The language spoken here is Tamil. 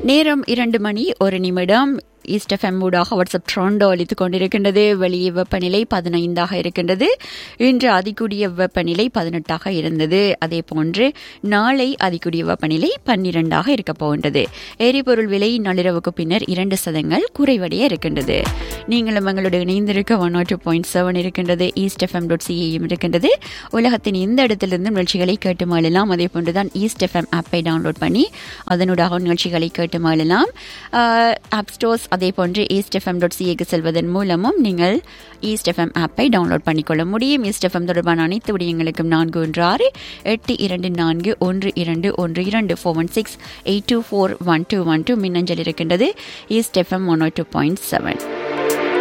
நேரம் இரண்டு மணி ஒரு நிமிடம் ஈஸ்ட் எஃப்எம் ஊடாக வாட்ஸ்அப் ட்ரோண்டோ அளித்துக் கொண்டிருக்கின்றது வெளியே வெப்பநிலை பதினைந்தாக இருக்கின்றது இன்று அதிகூடிய வெப்பநிலை பதினெட்டாக இருந்தது அதே போன்று நாளை அதிகூடிய வெப்பநிலை பன்னிரெண்டாக இருக்க போகின்றது எரிபொருள் விலை நள்ளிரவுக்கு பின்னர் இரண்டு சதங்கள் குறைவடைய இருக்கின்றது நீங்களும் எங்களுடைய இணைந்திருக்க ஒன் டூ பாயிண்ட் செவன் இருக்கின்றது ஈஸ்ட் எஃப்எம் டாட் சிஏயும் இருக்கின்றது உலகத்தின் எந்த இடத்திலிருந்து நிகழ்ச்சிகளை கேட்டு மாளலாம் அதே போன்றுதான் ஈஸ்ட் எஃப்எம் ஆப்பை டவுன்லோட் பண்ணி அதனூடாக நிகழ்ச்சிகளை கேட்டு மாளலாம் ஆப் ஸ்டோர்ஸ் அதே போன்று ஈஸ்ட் எஃப்எம் டாட் சிஏக்கு செல்வதன் மூலமும் நீங்கள் ஈஸ்ட் எஃப்எம் ஆப்பை டவுன்லோட் பண்ணிக்கொள்ள முடியும் ஈஸ்ட் எஃப்எம் தொடர்பான அனைத்து விடயங்களுக்கும் நான்கு ஒன்று ஆறு எட்டு இரண்டு நான்கு ஒன்று இரண்டு ஒன்று இரண்டு four one six eight two four one two one two மின்னஞ்சல் இருக்கின்றது East FM one two point seven